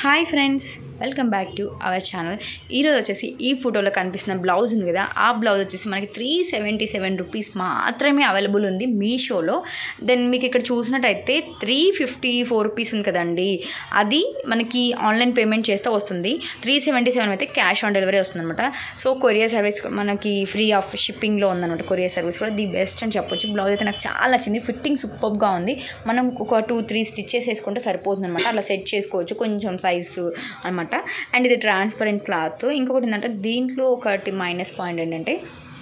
hi friends welcome back to our channel ఈరోజు వచ్చేసి ఈ ఫోటోలో కనిపిస్తున్న బ్లౌజ్ ఉంది కదా ఆ బ్లౌజ్ వచ్చేసి మనకి త్రీ సెవెంటీ సెవెన్ రూపీస్ మాత్రమే అవైలబుల్ ఉంది మీషోలో దెన్ మీకు ఇక్కడ చూసినట్టయితే త్రీ ఫిఫ్టీ ఫోర్ రూపీస్ ఉంది కదండి అది మనకి ఆన్లైన్ పేమెంట్ చేస్తే వస్తుంది త్రీ సెవెంటీ సెవెన్ అయితే క్యాష్ ఆన్ డెలివరీ వస్తుంది అనమాట సో కొరియర్ సర్వీస్ మనకి ఫ్రీ ఆఫ్ షిప్పింగ్లో ఉందన్నమాట కొరియర్ సర్వీస్ కూడా ది బెస్ట్ అని చెప్పొచ్చు బ్లౌజ్ అయితే నాకు చాలా నచ్చింది ఫిట్టింగ్ సూపర్గా ఉంది మనం ఒక టూ త్రీ స్టిచ్చెస్ వేసుకుంటే సరిపోతుంది అనమాట అలా సెట్ చేసుకోవచ్చు కొంచెం సైజు అనమాట అండ్ ఇది ట్రాన్స్పరెంట్ క్లాత్ ఇంకొకటి ఏంటంటే దీంట్లో ఒకటి మైనస్ పాయింట్ ఏంటంటే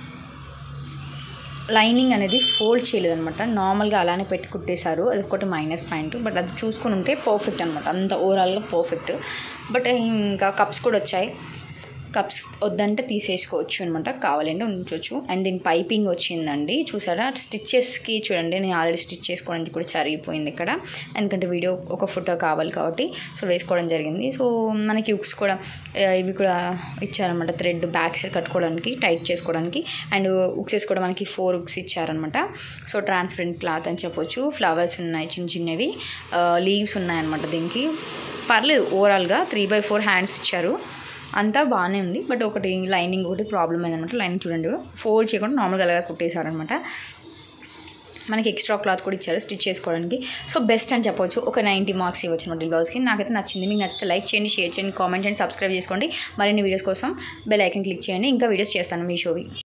లైనింగ్ అనేది ఫోల్డ్ చేయలేదు అనమాట నార్మల్గా అలానే పెట్టి కుట్టేశారు అది ఒకటి మైనస్ పాయింట్ బట్ అది చూసుకుని ఉంటే పర్ఫెక్ట్ అనమాట అంత ఓవరాల్గా పర్ఫెక్ట్ బట్ ఇంకా కప్స్ కూడా వచ్చాయి కప్స్ వద్దంటే తీసేసుకోవచ్చు అనమాట కావాలంటే ఉంచవచ్చు అండ్ దీని పైపింగ్ వచ్చిందండి చూసారా స్టిచ్చెస్కి చూడండి నేను ఆల్రెడీ స్టిచ్ చేసుకోవడానికి కూడా జరిగిపోయింది ఇక్కడ ఎందుకంటే వీడియో ఒక ఫోటో కావాలి కాబట్టి సో వేసుకోవడం జరిగింది సో మనకి ఉక్స్ కూడా ఆ, ఇవి కూడా ఇచ్చారనమాట థ్రెడ్ బ్యాక్ సైడ్ కట్టుకోవడానికి టైట్ చేసుకోవడానికి అండ్ ఉక్సెస్ కూడా మనకి ఫోర్ ఉక్స్ ఇచ్చారనమాట సో ట్రాన్స్పరెంట్ క్లాత్ అని చెప్పొచ్చు ఫ్లవర్స్ ఉన్నాయి చిన్న చిన్నవి లీవ్స్ ఉన్నాయన్నమాట దీనికి పర్లేదు ఓవరాల్గా త్రీ బై ఫోర్ హ్యాండ్స్ ఇచ్చారు అంతా బాగానే ఉంది బట్ ఒకటి లైనింగ్ ఒకటి ప్రాబ్లం అయిందనమాట లైనింగ్ చూడండి ఫోల్డ్ చేయకుండా నార్మల్గా అలాగా కుట్టేశారనమాట మనకి ఎక్స్ట్రా క్లాత్ కూడా ఇచ్చారు స్టిచ్ చేసుకోవడానికి సో బెస్ట్ అని చెప్పొచ్చు ఒక నైంటీ మార్క్స్ ఇవ్వచ్చు అనమాట ఈ బ్లౌజ్కి నాకైతే నచ్చింది మీకు నచ్చితే లైక్ చేయండి షేర్ చేయండి కామెంట్ చేయండి సబ్స్క్రైబ్ చేసుకోండి మరిన్ని వీడియోస్ కోసం బెల్ ఐకన్ క్లిక్ చేయండి ఇంకా వీడియోస్ చేస్తాను మీ షోవి